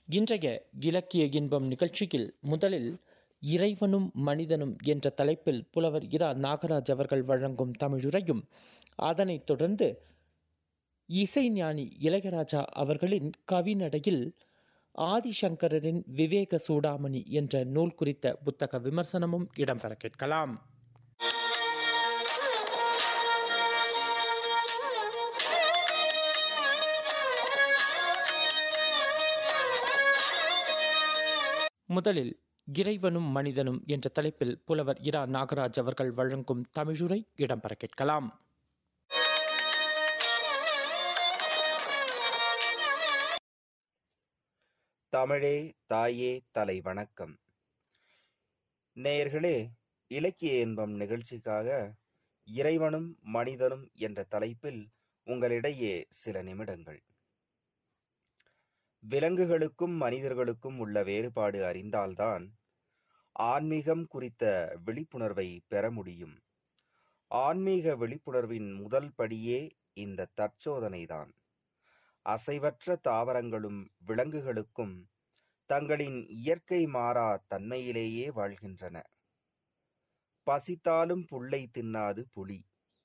இன்றைய இலக்கிய இன்பம் நிகழ்ச்சியில் முதலில் இறைவனும் மனிதனும் என்ற தலைப்பில் புலவர் இரா நாகராஜ் அவர்கள் வழங்கும் தமிழுரையும் அதனைத் தொடர்ந்து இசைஞானி இளையராஜா அவர்களின் கவிநடையில் ஆதிசங்கரரின் விவேக சூடாமணி என்ற நூல் குறித்த புத்தக விமர்சனமும் இடம்பெற கேட்கலாம் முதலில் இறைவனும் மனிதனும் என்ற தலைப்பில் புலவர் இரா நாகராஜ் அவர்கள் வழங்கும் தமிழுரை இடம்பெற கேட்கலாம் தமிழே தாயே தலை வணக்கம் நேயர்களே இலக்கிய இன்பம் நிகழ்ச்சிக்காக இறைவனும் மனிதனும் என்ற தலைப்பில் உங்களிடையே சில நிமிடங்கள் விலங்குகளுக்கும் மனிதர்களுக்கும் உள்ள வேறுபாடு அறிந்தால்தான் ஆன்மீகம் குறித்த விழிப்புணர்வை பெற முடியும் ஆன்மீக விழிப்புணர்வின் முதல் படியே இந்த தற்சோதனைதான் அசைவற்ற தாவரங்களும் விலங்குகளுக்கும் தங்களின் இயற்கை மாறா தன்மையிலேயே வாழ்கின்றன பசித்தாலும் புல்லை தின்னாது புலி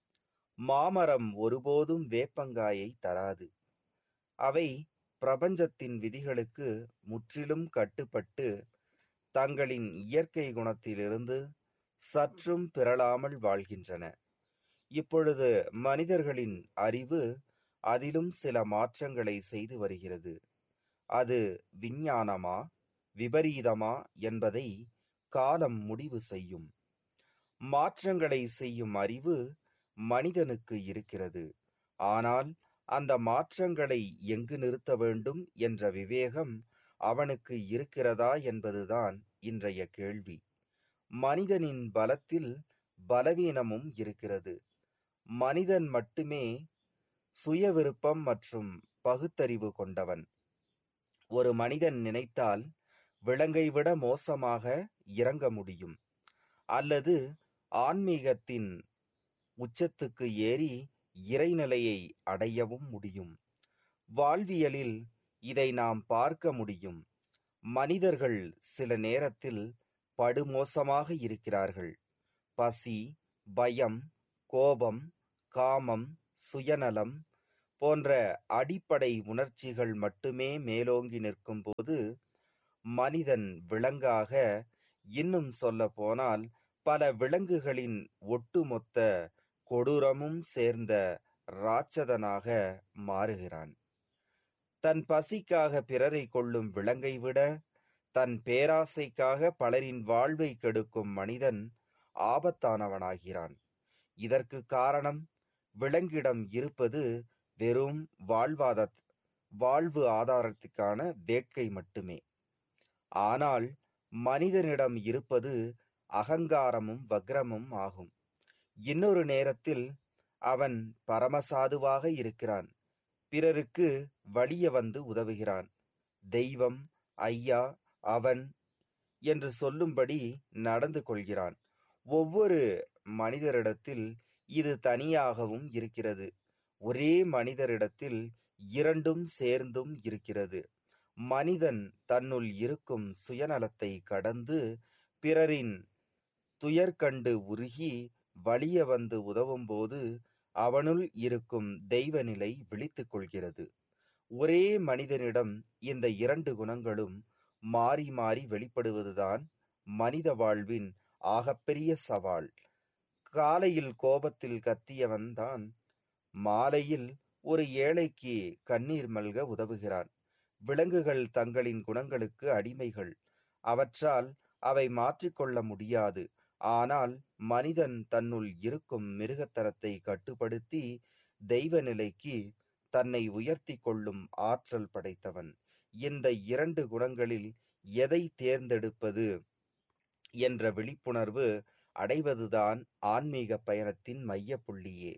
மாமரம் ஒருபோதும் வேப்பங்காயை தராது அவை பிரபஞ்சத்தின் விதிகளுக்கு முற்றிலும் கட்டுப்பட்டு தங்களின் இயற்கை குணத்திலிருந்து சற்றும் பிறழாமல் வாழ்கின்றன இப்பொழுது மனிதர்களின் அறிவு அதிலும் சில மாற்றங்களை செய்து வருகிறது அது விஞ்ஞானமா விபரீதமா என்பதை காலம் முடிவு செய்யும் மாற்றங்களை செய்யும் அறிவு மனிதனுக்கு இருக்கிறது ஆனால் அந்த மாற்றங்களை எங்கு நிறுத்த வேண்டும் என்ற விவேகம் அவனுக்கு இருக்கிறதா என்பதுதான் இன்றைய கேள்வி மனிதனின் பலத்தில் பலவீனமும் இருக்கிறது மனிதன் மட்டுமே சுய விருப்பம் மற்றும் பகுத்தறிவு கொண்டவன் ஒரு மனிதன் நினைத்தால் விலங்கை விட மோசமாக இறங்க முடியும் அல்லது ஆன்மீகத்தின் உச்சத்துக்கு ஏறி இறைநிலையை அடையவும் முடியும் வாழ்வியலில் இதை நாம் பார்க்க முடியும் மனிதர்கள் சில நேரத்தில் படுமோசமாக இருக்கிறார்கள் பசி பயம் கோபம் காமம் சுயநலம் போன்ற அடிப்படை உணர்ச்சிகள் மட்டுமே மேலோங்கி நிற்கும்போது மனிதன் விலங்காக இன்னும் சொல்ல போனால் பல விலங்குகளின் ஒட்டுமொத்த கொடூரமும் சேர்ந்த ராட்சதனாக மாறுகிறான் தன் பசிக்காக பிறரை கொள்ளும் விலங்கை விட தன் பேராசைக்காக பலரின் வாழ்வை கெடுக்கும் மனிதன் ஆபத்தானவனாகிறான் இதற்கு காரணம் விலங்கிடம் இருப்பது வெறும் வாழ்வாத வாழ்வு ஆதாரத்துக்கான வேட்கை மட்டுமே ஆனால் மனிதனிடம் இருப்பது அகங்காரமும் வக்ரமும் ஆகும் இன்னொரு நேரத்தில் அவன் பரமசாதுவாக இருக்கிறான் பிறருக்கு வலிய வந்து உதவுகிறான் தெய்வம் ஐயா அவன் என்று சொல்லும்படி நடந்து கொள்கிறான் ஒவ்வொரு மனிதரிடத்தில் இது தனியாகவும் இருக்கிறது ஒரே மனிதரிடத்தில் இரண்டும் சேர்ந்தும் இருக்கிறது மனிதன் தன்னுள் இருக்கும் சுயநலத்தை கடந்து பிறரின் துயர் கண்டு உருகி வலிய வந்து உதவும்போது அவனுள் இருக்கும் தெய்வ நிலை விழித்துக் கொள்கிறது ஒரே மனிதனிடம் இந்த இரண்டு குணங்களும் மாறி மாறி வெளிப்படுவதுதான் மனித வாழ்வின் ஆகப்பெரிய சவால் காலையில் கோபத்தில் கத்தியவன்தான் மாலையில் ஒரு ஏழைக்கு கண்ணீர் மல்க உதவுகிறான் விலங்குகள் தங்களின் குணங்களுக்கு அடிமைகள் அவற்றால் அவை மாற்றிக்கொள்ள முடியாது ஆனால் மனிதன் தன்னுள் இருக்கும் மிருகத்தனத்தை கட்டுப்படுத்தி தெய்வ நிலைக்கு தன்னை உயர்த்தி கொள்ளும் ஆற்றல் படைத்தவன் இந்த இரண்டு குணங்களில் எதை தேர்ந்தெடுப்பது என்ற விழிப்புணர்வு அடைவதுதான் ஆன்மீக பயணத்தின் மைய புள்ளியே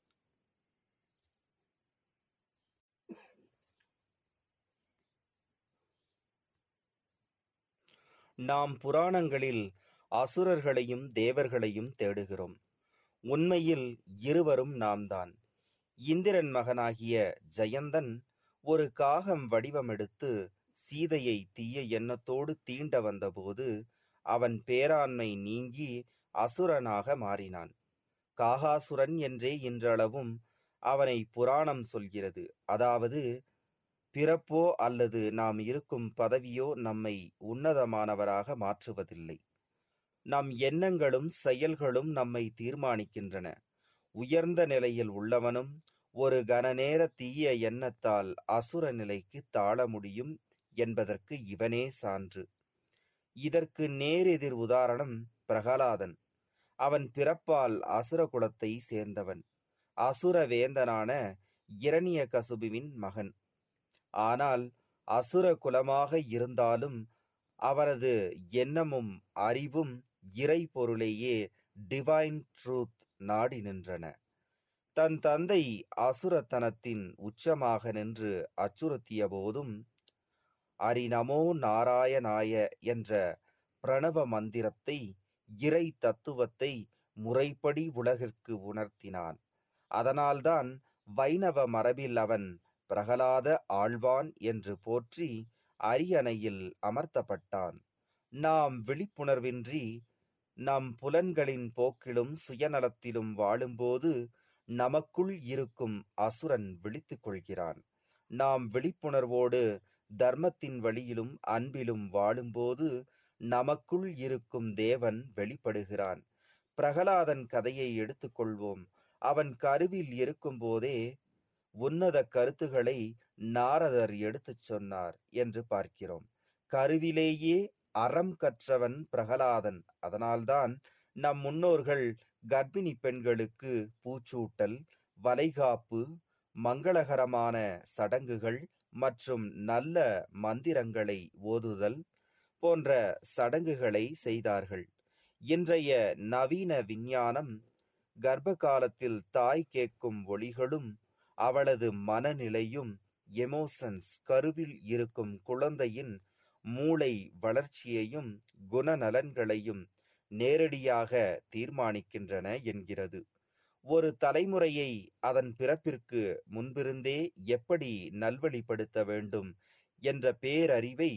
நாம் புராணங்களில் அசுரர்களையும் தேவர்களையும் தேடுகிறோம் உண்மையில் இருவரும் நாம்தான் இந்திரன் மகனாகிய ஜெயந்தன் ஒரு காகம் வடிவமெடுத்து சீதையை தீய எண்ணத்தோடு தீண்ட வந்தபோது அவன் பேராண்மை நீங்கி அசுரனாக மாறினான் காகாசுரன் என்றே இன்றளவும் அவனை புராணம் சொல்கிறது அதாவது பிறப்போ அல்லது நாம் இருக்கும் பதவியோ நம்மை உன்னதமானவராக மாற்றுவதில்லை நம் எண்ணங்களும் செயல்களும் நம்மை தீர்மானிக்கின்றன உயர்ந்த நிலையில் உள்ளவனும் ஒரு கனநேர தீய எண்ணத்தால் அசுர நிலைக்கு தாழ முடியும் என்பதற்கு இவனே சான்று இதற்கு நேரெதிர் உதாரணம் பிரகலாதன் அவன் பிறப்பால் அசுர குலத்தை சேர்ந்தவன் அசுர வேந்தனான இரணிய கசுபுவின் மகன் ஆனால் அசுர குலமாக இருந்தாலும் அவரது எண்ணமும் அறிவும் இறை பொருளையே டிவைன் ட்ரூத் நாடி நின்றன தன் தந்தை அசுரத்தனத்தின் உச்சமாக நின்று அச்சுறுத்திய போதும் அரிநமோ நாராயணாய என்ற பிரணவ மந்திரத்தை இறை தத்துவத்தை முறைப்படி உலகிற்கு உணர்த்தினான் அதனால்தான் வைணவ மரபில் அவன் பிரகலாத ஆழ்வான் என்று போற்றி அரியணையில் அமர்த்தப்பட்டான் நாம் விழிப்புணர்வின்றி நம் புலன்களின் போக்கிலும் சுயநலத்திலும் வாழும்போது நமக்குள் இருக்கும் அசுரன் விழித்துக் கொள்கிறான் நாம் விழிப்புணர்வோடு தர்மத்தின் வழியிலும் அன்பிலும் வாழும்போது நமக்குள் இருக்கும் தேவன் வெளிப்படுகிறான் பிரகலாதன் கதையை எடுத்துக்கொள்வோம் அவன் கருவில் இருக்கும்போதே உன்னத கருத்துக்களை நாரதர் எடுத்துச் சொன்னார் என்று பார்க்கிறோம் கருவிலேயே அறம் கற்றவன் பிரகலாதன் அதனால்தான் நம் முன்னோர்கள் கர்ப்பிணி பெண்களுக்கு பூச்சூட்டல் வளைகாப்பு மங்களகரமான சடங்குகள் மற்றும் நல்ல மந்திரங்களை ஓதுதல் போன்ற சடங்குகளை செய்தார்கள் இன்றைய நவீன விஞ்ஞானம் கர்ப்ப காலத்தில் தாய் கேட்கும் ஒளிகளும் அவளது மனநிலையும் எமோஷன்ஸ் கருவில் இருக்கும் குழந்தையின் மூளை வளர்ச்சியையும் குணநலன்களையும் நேரடியாக தீர்மானிக்கின்றன என்கிறது ஒரு தலைமுறையை அதன் பிறப்பிற்கு முன்பிருந்தே எப்படி நல்வழிப்படுத்த வேண்டும் என்ற பேரறிவை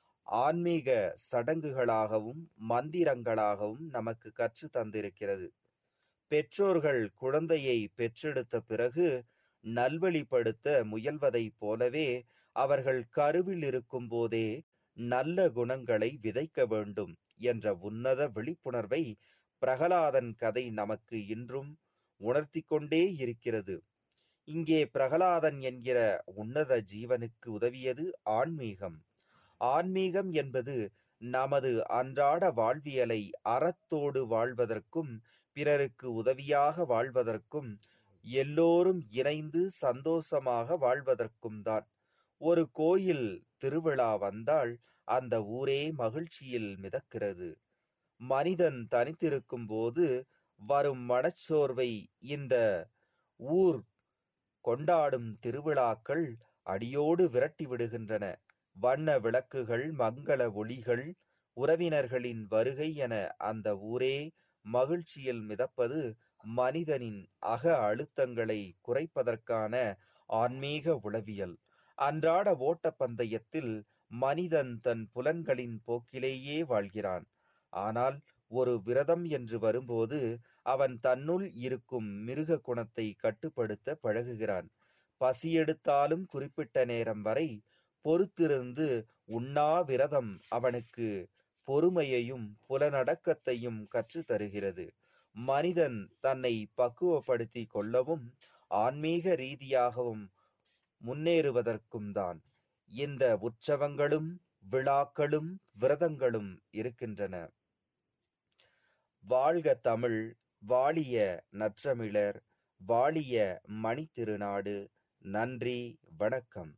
ஆன்மீக சடங்குகளாகவும் மந்திரங்களாகவும் நமக்கு கற்று தந்திருக்கிறது பெற்றோர்கள் குழந்தையை பெற்றெடுத்த பிறகு நல்வழிப்படுத்த முயல்வதைப் போலவே அவர்கள் கருவில் இருக்கும் போதே நல்ல குணங்களை விதைக்க வேண்டும் என்ற உன்னத விழிப்புணர்வை பிரகலாதன் கதை நமக்கு இன்றும் உணர்த்தி கொண்டே இருக்கிறது இங்கே பிரகலாதன் என்கிற உன்னத ஜீவனுக்கு உதவியது ஆன்மீகம் ஆன்மீகம் என்பது நமது அன்றாட வாழ்வியலை அறத்தோடு வாழ்வதற்கும் பிறருக்கு உதவியாக வாழ்வதற்கும் எல்லோரும் இணைந்து சந்தோஷமாக வாழ்வதற்கும் தான் ஒரு கோயில் திருவிழா வந்தால் அந்த ஊரே மகிழ்ச்சியில் மிதக்கிறது மனிதன் தனித்திருக்கும் போது வரும் மனச்சோர்வை இந்த ஊர் கொண்டாடும் திருவிழாக்கள் அடியோடு விரட்டி விடுகின்றன வண்ண விளக்குகள் மங்கள ஒளிகள் உறவினர்களின் வருகை என அந்த ஊரே மகிழ்ச்சியில் மிதப்பது மனிதனின் அக அழுத்தங்களை குறைப்பதற்கான ஆன்மீக உளவியல் அன்றாட ஓட்டப்பந்தயத்தில் மனிதன் தன் புலன்களின் போக்கிலேயே வாழ்கிறான் ஆனால் ஒரு விரதம் என்று வரும்போது அவன் தன்னுள் இருக்கும் மிருக குணத்தை கட்டுப்படுத்த பழகுகிறான் பசியெடுத்தாலும் குறிப்பிட்ட நேரம் வரை பொறுத்திருந்து உண்ணா விரதம் அவனுக்கு பொறுமையையும் புலனடக்கத்தையும் கற்று தருகிறது மனிதன் தன்னை பக்குவப்படுத்தி கொள்ளவும் ஆன்மீக ரீதியாகவும் முன்னேறுவதற்கும் தான் இந்த உற்சவங்களும் விழாக்களும் விரதங்களும் இருக்கின்றன வாழ்க தமிழ் வாழிய நற்றமிழர் வாழிய மணித்திருநாடு நன்றி வணக்கம்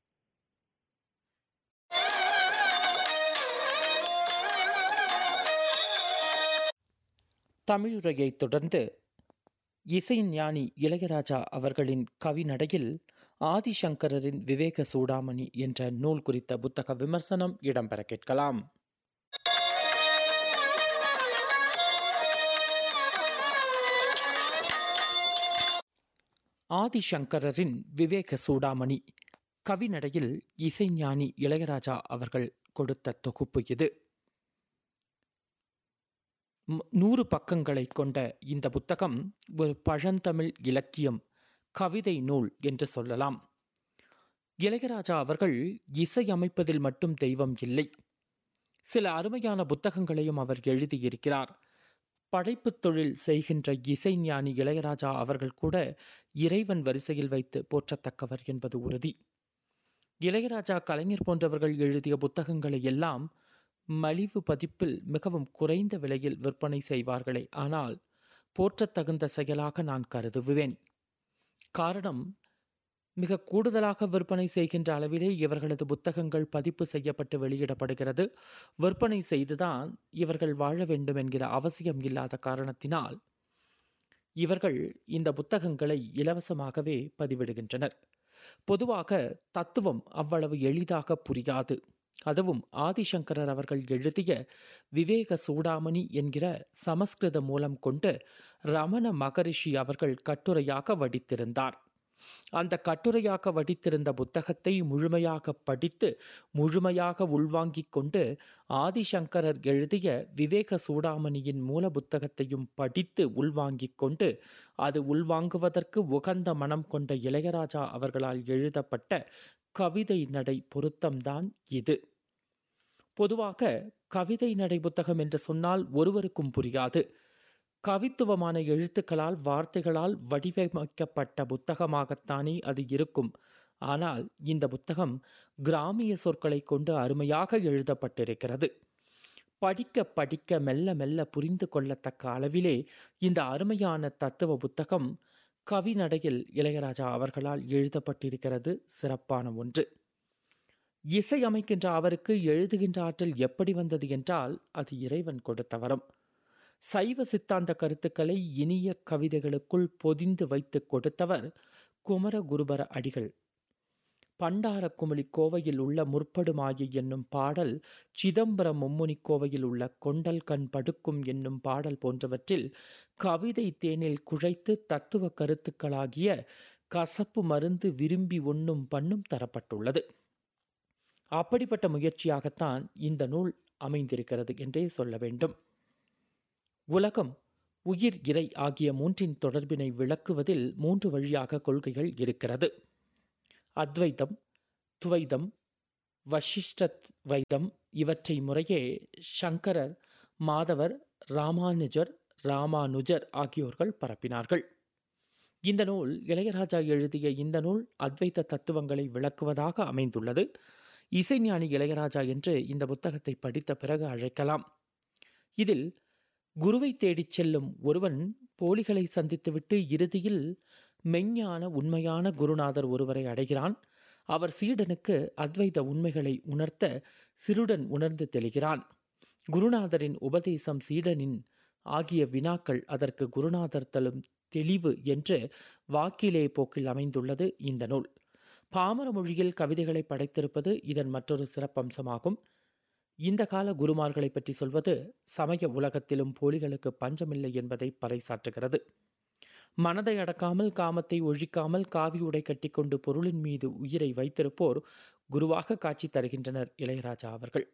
தமிழுரையைத் தொடர்ந்து இசைஞானி இளையராஜா அவர்களின் கவிநடையில் ஆதிசங்கரரின் விவேக சூடாமணி என்ற நூல் குறித்த புத்தக விமர்சனம் இடம்பெற கேட்கலாம் ஆதிசங்கரரின் விவேக சூடாமணி கவிநடையில் இசைஞானி இளையராஜா அவர்கள் கொடுத்த தொகுப்பு இது ம், நூறு பக்கங்களை கொண்ட இந்த புத்தகம் ஒரு பழந்தமிழ் இலக்கியம் கவிதை நூல் என்று சொல்லலாம் இளையராஜா அவர்கள் இசையமைப்பதில் மட்டும் தெய்வம் இல்லை சில அருமையான புத்தகங்களையும் அவர் எழுதியிருக்கிறார் படைப்புத் தொழில் செய்கின்ற இசைஞானி இளையராஜா அவர்கள் கூட இறைவன் வரிசையில் வைத்து போற்றத்தக்கவர் என்பது உறுதி இளையராஜா கலைஞர் போன்றவர்கள் எழுதிய புத்தகங்களை எல்லாம் மலிவு பதிப்பில் மிகவும் குறைந்த விலையில் விற்பனை செய்வார்களே ஆனால் போற்றத்தகுந்த செயலாக நான் கருதுவேன் காரணம் மிக கூடுதலாக விற்பனை செய்கின்ற அளவிலே இவர்களது புத்தகங்கள் பதிப்பு செய்யப்பட்டு வெளியிடப்படுகிறது விற்பனை செய்துதான் இவர்கள் வாழ வேண்டும் என்கிற அவசியம் இல்லாத காரணத்தினால் இவர்கள் இந்த புத்தகங்களை இலவசமாகவே பதிவிடுகின்றனர் பொதுவாக தத்துவம் அவ்வளவு எளிதாக புரியாது அதுவும் ஆதிசங்கரர் அவர்கள் எழுதிய விவேக சூடாமணி என்கிற சமஸ்கிருத மூலம் கொண்டு ரமண மகரிஷி அவர்கள் கட்டுரையாக வடித்திருந்தார் அந்த கட்டுரையாக வடித்திருந்த புத்தகத்தை முழுமையாக படித்து முழுமையாக உள்வாங்கிக் கொண்டு ஆதிசங்கரர் எழுதிய விவேக சூடாமணியின் மூல புத்தகத்தையும் படித்து உள்வாங்கிக் கொண்டு அது உள்வாங்குவதற்கு உகந்த மனம் கொண்ட இளையராஜா அவர்களால் எழுதப்பட்ட கவிதை நடை பொருத்தம்தான் இது பொதுவாக கவிதை நடை புத்தகம் என்று சொன்னால் ஒருவருக்கும் புரியாது கவித்துவமான எழுத்துக்களால் வார்த்தைகளால் வடிவமைக்கப்பட்ட புத்தகமாகத்தானே அது இருக்கும் ஆனால் இந்த புத்தகம் கிராமிய சொற்களை கொண்டு அருமையாக எழுதப்பட்டிருக்கிறது படிக்க படிக்க மெல்ல மெல்ல புரிந்து கொள்ளத்தக்க அளவிலே இந்த அருமையான தத்துவ புத்தகம் கவிநடையில் இளையராஜா அவர்களால் எழுதப்பட்டிருக்கிறது சிறப்பான ஒன்று இசை அமைக்கின்ற அவருக்கு எழுதுகின்ற ஆற்றல் எப்படி வந்தது என்றால் அது இறைவன் கொடுத்த வரம் சைவ சித்தாந்த கருத்துக்களை இனிய கவிதைகளுக்குள் பொதிந்து வைத்து கொடுத்தவர் குமர குருபர அடிகள் பண்டார குமிழி கோவையில் உள்ள முற்படுமாயி என்னும் பாடல் சிதம்பரம் மும்முனி கோவையில் உள்ள கொண்டல் கண் படுக்கும் என்னும் பாடல் போன்றவற்றில் கவிதை தேனில் குழைத்து தத்துவ கருத்துக்களாகிய கசப்பு மருந்து விரும்பி உண்ணும் பண்ணும் தரப்பட்டுள்ளது அப்படிப்பட்ட முயற்சியாகத்தான் இந்த நூல் அமைந்திருக்கிறது என்றே சொல்ல வேண்டும் உலகம் உயிர் இறை ஆகிய மூன்றின் தொடர்பினை விளக்குவதில் மூன்று வழியாக கொள்கைகள் இருக்கிறது அத்வைதம் துவைதம் வசிஷ்டத்வைதம் இவற்றை முறையே சங்கரர் மாதவர் ராமானுஜர் ராமானுஜர் ஆகியோர்கள் பரப்பினார்கள் இந்த நூல் இளையராஜா எழுதிய இந்த நூல் அத்வைத தத்துவங்களை விளக்குவதாக அமைந்துள்ளது இசைஞானி இளையராஜா என்று இந்த புத்தகத்தை படித்த பிறகு அழைக்கலாம் இதில் குருவை தேடிச் செல்லும் ஒருவன் போலிகளை சந்தித்துவிட்டு இறுதியில் மெஞ்ஞான உண்மையான குருநாதர் ஒருவரை அடைகிறான் அவர் சீடனுக்கு அத்வைத உண்மைகளை உணர்த்த சிறுடன் உணர்ந்து தெளிகிறான் குருநாதரின் உபதேசம் சீடனின் ஆகிய வினாக்கள் அதற்கு குருநாதர் தரும் தெளிவு என்று வாக்கிலே போக்கில் அமைந்துள்ளது இந்த நூல் பாமர மொழியில் கவிதைகளை படைத்திருப்பது இதன் மற்றொரு சிறப்பம்சமாகும் இந்த கால குருமார்களை பற்றி சொல்வது சமய உலகத்திலும் போலிகளுக்கு பஞ்சமில்லை என்பதை பறைசாற்றுகிறது மனதை அடக்காமல் காமத்தை ஒழிக்காமல் காவி உடை கட்டிக்கொண்டு பொருளின் மீது உயிரை வைத்திருப்போர் குருவாக காட்சி தருகின்றனர் இளையராஜா அவர்கள்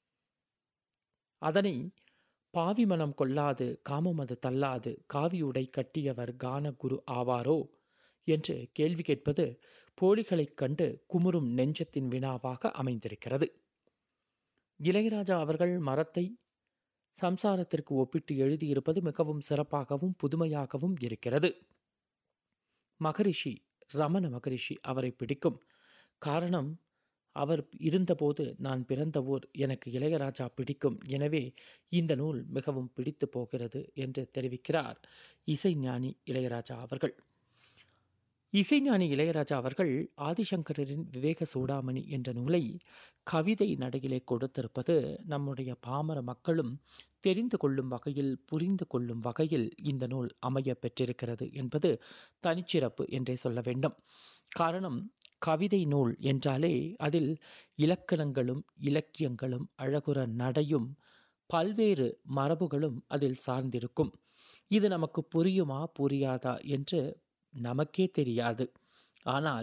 அதனை பாவி மனம் கொள்ளாது காமம் அது தள்ளாது காவி உடை கட்டியவர் கான குரு ஆவாரோ என்று கேள்வி கேட்பது போலிகளைக் கண்டு குமுறும் நெஞ்சத்தின் வினாவாக அமைந்திருக்கிறது இளையராஜா அவர்கள் மரத்தை சம்சாரத்திற்கு ஒப்பிட்டு எழுதியிருப்பது மிகவும் சிறப்பாகவும் புதுமையாகவும் இருக்கிறது மகரிஷி ரமண மகரிஷி அவரை பிடிக்கும் காரணம் அவர் இருந்தபோது நான் பிறந்த ஊர் எனக்கு இளையராஜா பிடிக்கும் எனவே இந்த நூல் மிகவும் பிடித்து போகிறது என்று தெரிவிக்கிறார் இசைஞானி இளையராஜா அவர்கள் இசைஞானி இளையராஜா அவர்கள் ஆதிசங்கரின் விவேக சூடாமணி என்ற நூலை கவிதை நடையிலே கொடுத்திருப்பது நம்முடைய பாமர மக்களும் தெரிந்து கொள்ளும் வகையில் புரிந்து கொள்ளும் வகையில் இந்த நூல் அமைய பெற்றிருக்கிறது என்பது தனிச்சிறப்பு என்றே சொல்ல வேண்டும் காரணம் கவிதை நூல் என்றாலே அதில் இலக்கணங்களும் இலக்கியங்களும் அழகுற நடையும் பல்வேறு மரபுகளும் அதில் சார்ந்திருக்கும் இது நமக்கு புரியுமா புரியாதா என்று நமக்கே தெரியாது ஆனால்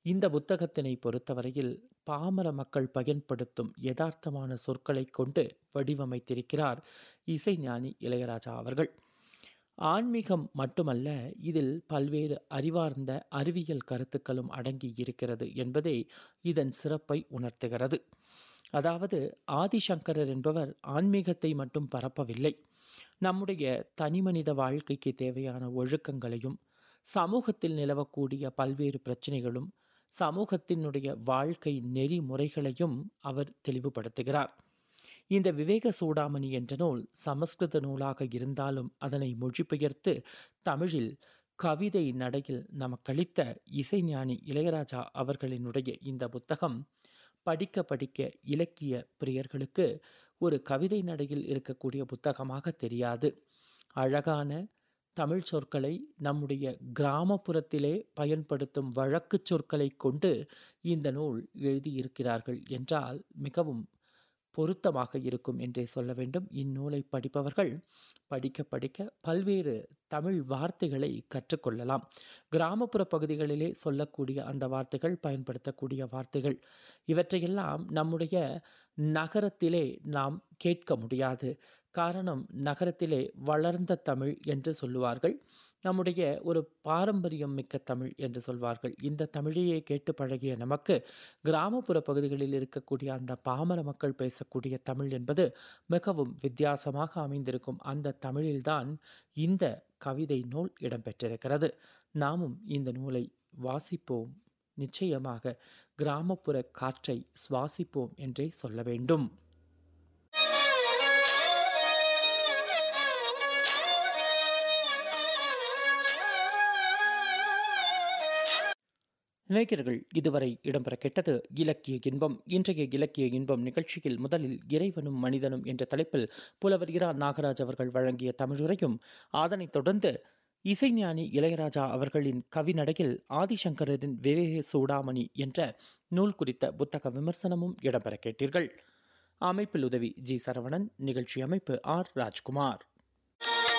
இந்த புத்தகத்தினை பொறுத்தவரையில் பாமர மக்கள் பயன்படுத்தும் யதார்த்தமான சொற்களை கொண்டு வடிவமைத்திருக்கிறார் இசைஞானி இளையராஜா அவர்கள் ஆன்மீகம் மட்டுமல்ல இதில் பல்வேறு அறிவார்ந்த அறிவியல் கருத்துக்களும் அடங்கி இருக்கிறது என்பதே இதன் சிறப்பை உணர்த்துகிறது அதாவது ஆதிசங்கரர் என்பவர் ஆன்மீகத்தை மட்டும் பரப்பவில்லை நம்முடைய தனிமனித வாழ்க்கைக்கு தேவையான ஒழுக்கங்களையும் சமூகத்தில் நிலவக்கூடிய பல்வேறு பிரச்சனைகளும் சமூகத்தினுடைய வாழ்க்கை நெறிமுறைகளையும் அவர் தெளிவுபடுத்துகிறார் இந்த விவேக சூடாமணி என்ற நூல் சமஸ்கிருத நூலாக இருந்தாலும் அதனை மொழிபெயர்த்து தமிழில் கவிதை நடையில் நமக்களித்த இசைஞானி இளையராஜா அவர்களினுடைய இந்த புத்தகம் படிக்க படிக்க இலக்கிய பிரியர்களுக்கு ஒரு கவிதை நடையில் இருக்கக்கூடிய புத்தகமாக தெரியாது அழகான தமிழ் சொற்களை நம்முடைய கிராமப்புறத்திலே பயன்படுத்தும் வழக்கு சொற்களை கொண்டு இந்த நூல் எழுதியிருக்கிறார்கள் என்றால் மிகவும் பொருத்தமாக இருக்கும் என்றே சொல்ல வேண்டும் இந்நூலை படிப்பவர்கள் படிக்க படிக்க பல்வேறு தமிழ் வார்த்தைகளை கற்றுக்கொள்ளலாம் கிராமப்புற பகுதிகளிலே சொல்லக்கூடிய அந்த வார்த்தைகள் பயன்படுத்தக்கூடிய வார்த்தைகள் இவற்றையெல்லாம் நம்முடைய நகரத்திலே நாம் கேட்க முடியாது காரணம் நகரத்திலே வளர்ந்த தமிழ் என்று சொல்லுவார்கள் நம்முடைய ஒரு பாரம்பரியம் மிக்க தமிழ் என்று சொல்வார்கள் இந்த தமிழையே கேட்டு பழகிய நமக்கு கிராமப்புற பகுதிகளில் இருக்கக்கூடிய அந்த பாமர மக்கள் பேசக்கூடிய தமிழ் என்பது மிகவும் வித்தியாசமாக அமைந்திருக்கும் அந்த தமிழில்தான் இந்த கவிதை நூல் இடம்பெற்றிருக்கிறது நாமும் இந்த நூலை வாசிப்போம் நிச்சயமாக கிராமப்புற காற்றை சுவாசிப்போம் என்றே சொல்ல வேண்டும் நேயர்கள் இதுவரை இடம்பெற கேட்டது இலக்கிய இன்பம் இன்றைய இலக்கிய இன்பம் நிகழ்ச்சியில் முதலில் இறைவனும் மனிதனும் என்ற தலைப்பில் புலவர் இரா நாகராஜ் அவர்கள் வழங்கிய தமிழுரையும் அதனைத் தொடர்ந்து இசைஞானி இளையராஜா அவர்களின் கவிநடையில் ஆதிசங்கரின் விவேக சூடாமணி என்ற நூல் குறித்த புத்தக விமர்சனமும் இடம்பெற கேட்டீர்கள் அமைப்பில் உதவி ஜி சரவணன் நிகழ்ச்சி அமைப்பு ஆர் ராஜ்குமார்